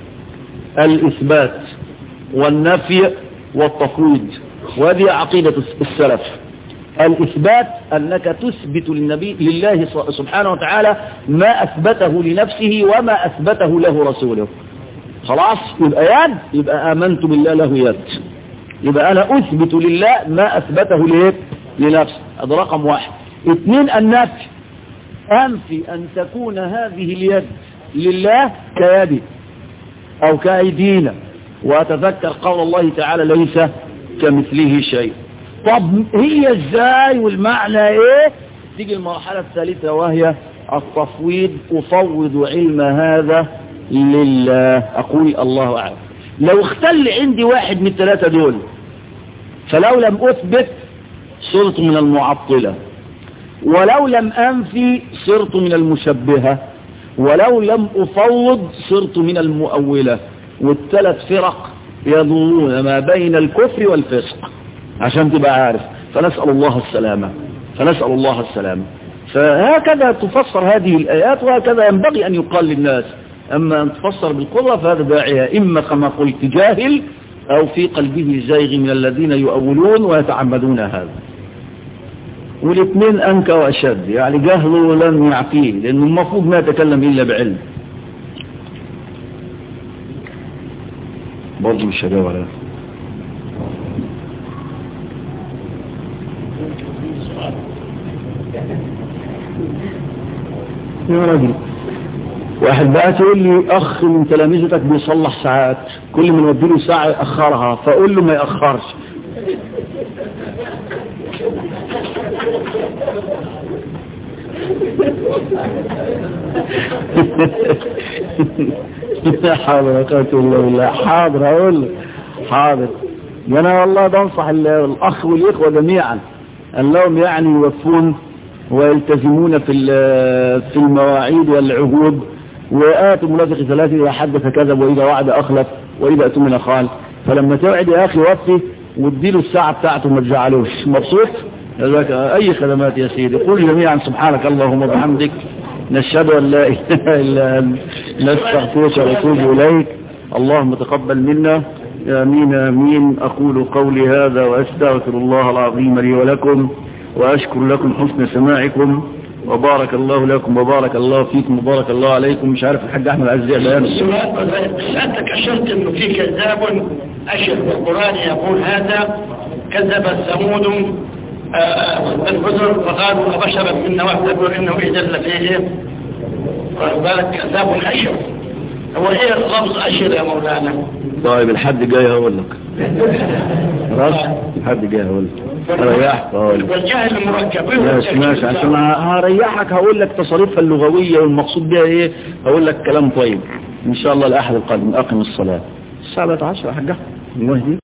الإثبات والنفي والتفويض وهذه عقيدة السلف الإثبات أنك تثبت للنبي لله سبحانه وتعالى ما أثبته لنفسه وما أثبته له رسوله خلاص يبقى يد يبقى آمنت بالله له يد يبقى أنا أثبت لله ما أثبته ليه لنفسه هذا رقم واحد اثنين النفي أنفي أن تكون هذه اليد لله كيدي أو كأيدينا وأتذكر قول الله تعالى ليس كمثله شيء طب هي ازاي والمعنى ايه تيجي المرحلة الثالثة وهي التفويض أفوض علم هذا لله أقول الله أعلم لو اختل عندي واحد من الثلاثة دول فلو لم أثبت صرت من المعطلة ولو لم أنفي صرت من المشبهة ولو لم أفوض صرت من المؤولة والثلاث فرق يدورون ما بين الكفر والفسق عشان تبقى عارف فنسأل الله السلامة فنسأل الله السلامة فهكذا تفسر هذه الآيات وهكذا ينبغي أن يقال للناس أما أن تفسر بالقدرة فهذا داعية إما كما قلت جاهل أو في قلبه زيغ من الذين يؤولون ويتعمدون هذا والاثنين أنكى وأشد يعني جهله لم يعفيه لأنه المفروض ما يتكلم إلا بعلم برضو مش هجاوب على يا راجل واحد بقى تقول لي اخ من تلامذتك بيصلح ساعات كل ما نودي له ساعه ياخرها فاقول له ما ياخرش حاضر قلت الله بالله حاضر اقول له حاضر انا والله بنصح الاخ والاخوه جميعا ان لهم يعني يوفون ويلتزمون في في المواعيد والعهود وآت المنافق ثلاثة إذا حدث كذب وإذا وعد أخلف وإذا أتمنى خان فلما توعد يا أخي وفي واديله الساعة بتاعته ما تزعلوش مبسوط لذلك أي خدمات يا سيدي قل جميعا سبحانك اللهم وبحمدك نشهد أن لا إله إلا أنت نستغفرك ونتوب إليك اللهم تقبل منا آمين آمين أقول قولي هذا وأستغفر الله العظيم لي ولكم وأشكر لكم حسن سماعكم وبارك الله لكم وبارك الله فيكم وبارك الله عليكم مش عارف الحاج أحمد عزيز بيان سألتك أشرت أنه في كذاب أشر في القرآن يقول هذا كذب ثمود البذر فقالوا أبشرت منا واحدة تقول إنه إجل فيه بالك كذاب أشر هو إيه اللفظ أشر يا مولانا طيب الحد جاي هقول لك خلاص الحد جاي هقول لك ريحت هقول لك والجهل المركب ماشي ماشي عشان هريحك هقول لك تصاريفها اللغوية والمقصود بها ايه هقول لك كلام طيب ان شاء الله الاحد القادم اقم الصلاة الساعة 10 يا حاجة المهدي